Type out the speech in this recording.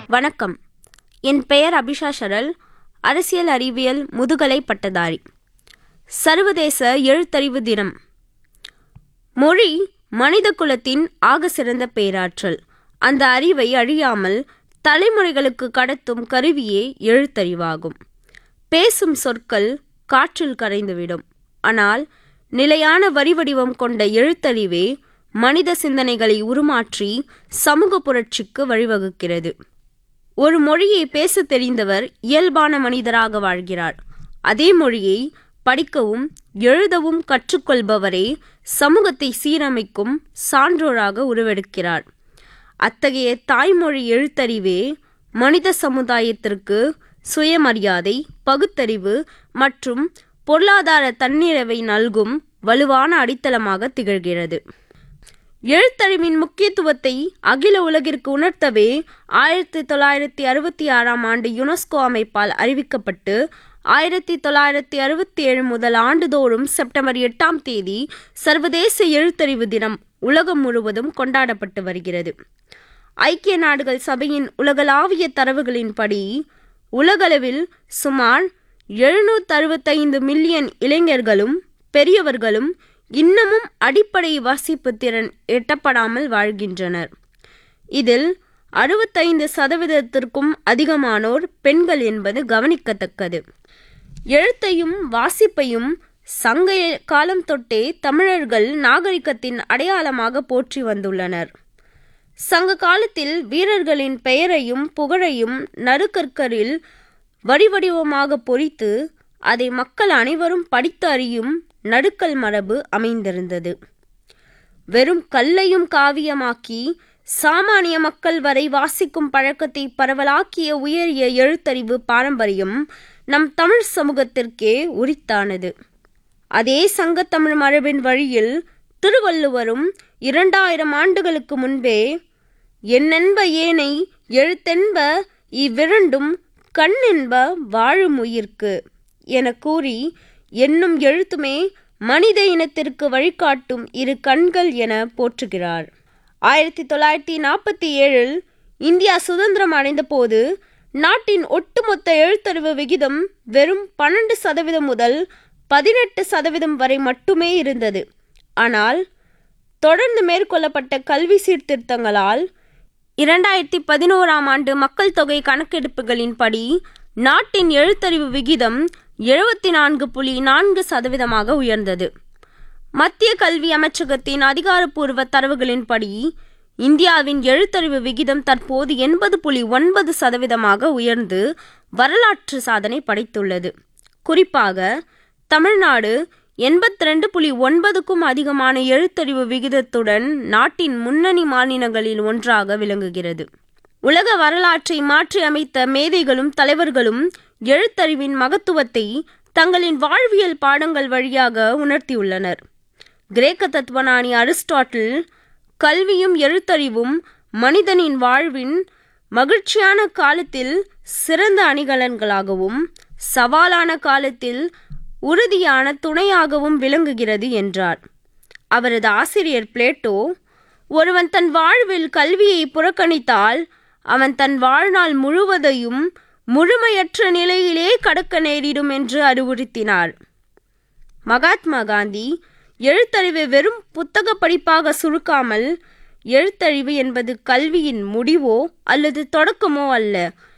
வணக்கம் என் பெயர் அபிஷா சரல் அரசியல் அறிவியல் முதுகலை பட்டதாரி சர்வதேச எழுத்தறிவு தினம் மொழி மனித குலத்தின் ஆக சிறந்த பேராற்றல் அந்த அறிவை அழியாமல் தலைமுறைகளுக்கு கடத்தும் கருவியே எழுத்தறிவாகும் பேசும் சொற்கள் காற்றில் கரைந்துவிடும் ஆனால் நிலையான வரிவடிவம் கொண்ட எழுத்தறிவே மனித சிந்தனைகளை உருமாற்றி சமூக புரட்சிக்கு வழிவகுக்கிறது ஒரு மொழியை பேசத் தெரிந்தவர் இயல்பான மனிதராக வாழ்கிறார் அதே மொழியை படிக்கவும் எழுதவும் கற்றுக்கொள்பவரே சமூகத்தை சீரமைக்கும் சான்றோராக உருவெடுக்கிறார் அத்தகைய தாய்மொழி எழுத்தறிவே மனித சமுதாயத்திற்கு சுயமரியாதை பகுத்தறிவு மற்றும் பொருளாதார தன்னிறைவை நல்கும் வலுவான அடித்தளமாக திகழ்கிறது எழுத்தறிவின் முக்கியத்துவத்தை அகில உலகிற்கு உணர்த்தவே ஆயிரத்தி தொள்ளாயிரத்தி அறுபத்தி ஆறாம் ஆண்டு யுனெஸ்கோ அமைப்பால் அறிவிக்கப்பட்டு ஆயிரத்தி தொள்ளாயிரத்தி அறுபத்தி ஏழு முதல் ஆண்டுதோறும் செப்டம்பர் எட்டாம் தேதி சர்வதேச எழுத்தறிவு தினம் உலகம் முழுவதும் கொண்டாடப்பட்டு வருகிறது ஐக்கிய நாடுகள் சபையின் உலகளாவிய தரவுகளின்படி உலகளவில் சுமார் எழுநூற்றி அறுபத்தைந்து மில்லியன் இளைஞர்களும் பெரியவர்களும் இன்னமும் அடிப்படை வாசிப்பு திறன் எட்டப்படாமல் வாழ்கின்றனர் இதில் அறுபத்தைந்து சதவீதத்திற்கும் அதிகமானோர் பெண்கள் என்பது கவனிக்கத்தக்கது எழுத்தையும் வாசிப்பையும் சங்க காலம் தொட்டே தமிழர்கள் நாகரிகத்தின் அடையாளமாக போற்றி வந்துள்ளனர் சங்க காலத்தில் வீரர்களின் பெயரையும் புகழையும் நறுக்கற்கரில் வடிவடிவமாக பொறித்து அதை மக்கள் அனைவரும் படித்து அறியும் நடுக்கல் மரபு அமைந்திருந்தது வெறும் கல்லையும் காவியமாக்கி சாமானிய மக்கள் வரை வாசிக்கும் பழக்கத்தை பரவலாக்கிய உயரிய எழுத்தறிவு பாரம்பரியம் நம் தமிழ் சமூகத்திற்கே உரித்தானது அதே சங்கத்தமிழ் மரபின் வழியில் திருவள்ளுவரும் இரண்டாயிரம் ஆண்டுகளுக்கு முன்பே என்னென்ப ஏனை எழுத்தென்ப இவ்விரண்டும் கண்ணென்ப வாழும் உயிர்க்கு என கூறி என்னும் எழுத்துமே மனித இனத்திற்கு வழிகாட்டும் இரு கண்கள் என போற்றுகிறார் ஆயிரத்தி தொள்ளாயிரத்தி நாற்பத்தி ஏழில் இந்தியா சுதந்திரம் அடைந்த போது நாட்டின் ஒட்டுமொத்த எழுத்தறிவு விகிதம் வெறும் பன்னெண்டு சதவீதம் முதல் பதினெட்டு சதவீதம் வரை மட்டுமே இருந்தது ஆனால் தொடர்ந்து மேற்கொள்ளப்பட்ட கல்வி சீர்திருத்தங்களால் இரண்டாயிரத்தி பதினோராம் ஆண்டு மக்கள் தொகை கணக்கெடுப்புகளின்படி நாட்டின் எழுத்தறிவு விகிதம் எழுபத்தி நான்கு புள்ளி நான்கு சதவீதமாக உயர்ந்தது மத்திய கல்வி அமைச்சகத்தின் அதிகாரப்பூர்வ தரவுகளின்படி இந்தியாவின் எழுத்தறிவு விகிதம் தற்போது எண்பது புள்ளி ஒன்பது சதவீதமாக உயர்ந்து வரலாற்று சாதனை படைத்துள்ளது குறிப்பாக தமிழ்நாடு எண்பத்தி ரெண்டு புள்ளி ஒன்பதுக்கும் அதிகமான எழுத்தறிவு விகிதத்துடன் நாட்டின் முன்னணி மாநிலங்களில் ஒன்றாக விளங்குகிறது உலக வரலாற்றை மாற்றி அமைத்த மேதைகளும் தலைவர்களும் எழுத்தறிவின் மகத்துவத்தை தங்களின் வாழ்வியல் பாடங்கள் வழியாக உணர்த்தியுள்ளனர் கிரேக்க தத்துவஞானி அரிஸ்டாட்டில் கல்வியும் எழுத்தறிவும் மனிதனின் வாழ்வின் மகிழ்ச்சியான காலத்தில் சிறந்த அணிகலன்களாகவும் சவாலான காலத்தில் உறுதியான துணையாகவும் விளங்குகிறது என்றார் அவரது ஆசிரியர் பிளேட்டோ ஒருவன் தன் வாழ்வில் கல்வியை புறக்கணித்தால் அவன் தன் வாழ்நாள் முழுவதையும் முழுமையற்ற நிலையிலே கடக்க நேரிடும் என்று அறிவுறுத்தினார் மகாத்மா காந்தி எழுத்தறிவை வெறும் புத்தக படிப்பாக சுருக்காமல் எழுத்தறிவு என்பது கல்வியின் முடிவோ அல்லது தொடக்கமோ அல்ல